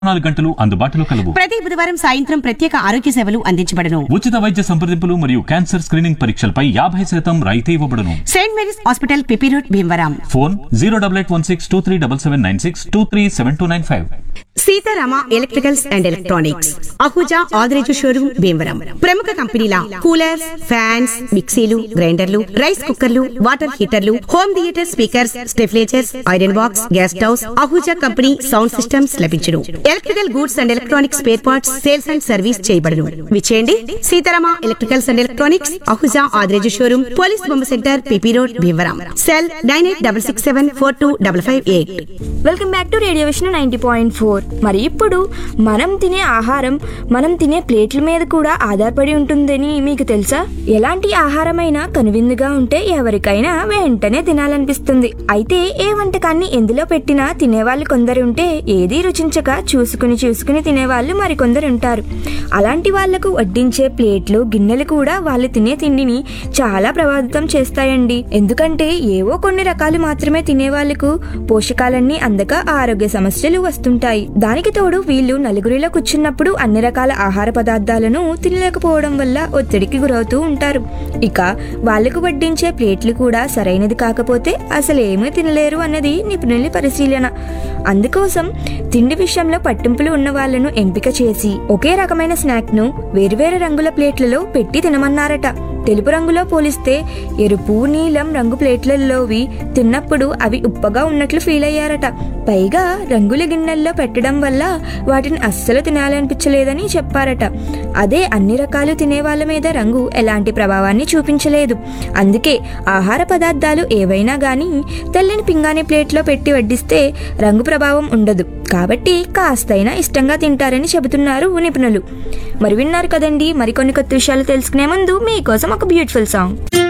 నాలుగు గంటలు అందుబాటులో కలవు ప్రతి బుధవారం సాయంత్రం ప్రత్యేక ఆరోగ్య సేవలు అందించబడును ఉచిత వైద్య సంప్రదింపులు మరియు క్యాన్సర్ స్క్రీనింగ్ పరీక్షలపై యాభై శాతం రాయితీ ఇవ్వబడును Saint Mary's hospital PP road Bhimavaram phone zero double eight one six two three double seven nine six two three seven two nine five Sitarama electricals and electronics Ahuja Adireju showroom Bhimavaram ప్రముఖ కంపెనీల కూలర్స్ ఫ్యాన్స్ మిక్సీలు గ్రైండర్లు rice కుక్కర్లు water హీటర్లు home theatre speakers stabilizers iron box gas stoves Ahuja company sound systems లభించును electrical goods and electronics spare parts sales and service చేయబడును విచేయండి Sitarama electricals and electronics Ahuja Adireju showroom police బొమ్మ centre PP road Bhimavaram cell nine eight double six seven four two double five eight welcome back to radio vision ninety point four మరి ఇప్పుడు మనం తినే ఆహారం మనం తినే ప్లేట్ల మీద కూడా ఆధారపడి ఉంటుందని మీకు తెలుసా ఎలాంటి ఆహారమైనా కనువిందుగా ఉంటే ఎవరికైనా వెంటనే తినాలనిపిస్తుంది అయితే ఏ వంటకాన్ని ఎందులో పెట్టినా తినేవాళ్ళు కొందరు ఉంటే ఏది రుచించక చూసుకుని చూసుకుని తినేవాళ్ళు మరికొందరు ఉంటారు అలాంటి వాళ్లకు వడ్డించే ప్లేట్లు గిన్నెలు కూడా వాళ్ళు తినే తిండిని చాలా ప్రభావితం చేస్తాయండి ఎందుకంటే ఏవో కొన్ని రకాలు మాత్రమే తినే వాళ్ళకు పోషకాలన్నీ అందక ఆరోగ్య సమస్యలు వస్తుంటాయి దానికి తోడు వీళ్ళు నలుగురిలో కూర్చున్నప్పుడు అన్ని రకాల ఆహార పదార్థాలను తినలేకపోవడం వల్ల ఒత్తిడికి గురవుతూ ఉంటారు ఇక వాళ్లకు వడ్డించే ప్లేట్లు కూడా సరైనది కాకపోతే అసలు ఏమీ తినలేరు అన్నది నిపుణుల పరిశీలన అందుకోసం తిండి విషయంలో పట్టింపులు ఉన్న వాళ్ళను ఎంపిక చేసి ఒకే రకమైన స్నాక్ ను వేరువేరు రంగుల ప్లేట్లలో పెట్టి తినమన్నారట తెలుపు రంగులో పోలిస్తే ఎరుపు నీలం రంగు ప్లేట్లలోవి తిన్నప్పుడు అవి ఉప్పగా ఉన్నట్లు ఫీల్ అయ్యారట పైగా రంగుల గిన్నెల్లో పెట్టడం వల్ల వాటిని అస్సలు తినాలనిపించలేదని చెప్పారట అదే అన్ని రకాలు తినే వాళ్ళ మీద రంగు ఎలాంటి ప్రభావాన్ని చూపించలేదు అందుకే ఆహార పదార్థాలు ఏవైనా గానీ తెల్లని పింగాణి ప్లేట్లో పెట్టి వడ్డిస్తే రంగు ప్రభావం ఉండదు కాబట్టి కాస్తైనా ఇష్టంగా తింటారని చెబుతున్నారు నిపుణులు మరి విన్నారు కదండి మరికొన్ని కొత్త విషయాలు తెలుసుకునే ముందు మీకోసం ఒక బ్యూటిఫుల్ సాంగ్